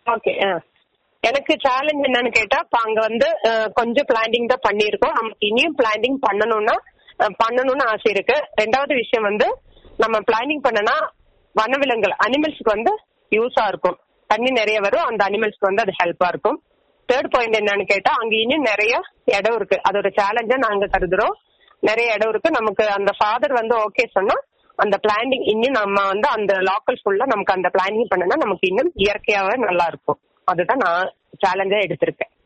okay எனக்கு challenge என்னன்னு கேட்டா இப்ப அங்க வந்து அஹ், கொஞ்சம் பிளான்டிங் தான் பண்ணியிருக்கோம் நமக்கு இனியும் பிளான்டிங் பண்ணணும்னா அஹ், பண்ணணும்னு ஆசை இருக்கு ரெண்டாவது விஷயம் வந்து நம்ம பிளானிங் பண்ணனா வனவிலங்குகள் அனிமல்ஸ்க்கு வந்து யூஸா இருக்கும் தண்ணி நிறைய வரும் அந்த அனிமல்ஸ்க்கு வந்து அது ஹெல்ப்பா இருக்கும் தேர்ட் பாயிண்ட் என்னன்னு கேட்டா அங்க இன்னும் நிறைய இடம் இருக்கு அதோட சேலஞ்சா நாங்க கருதுறோம் நிறைய இடம் இருக்கு நமக்கு அந்த ஃபாதர் வந்து ஓகே சொன்னா அந்த பிளானிங் இன்னும் நம்ம வந்து அந்த லாக்கல் ஃபுல்லா நமக்கு அந்த பிளானிங் பண்ணனா நமக்கு இன்னும் இயற்கையாவே நல்லா இருக்கும் அதுதான் நான் சேலஞ்சா எடுத்திருக்கேன்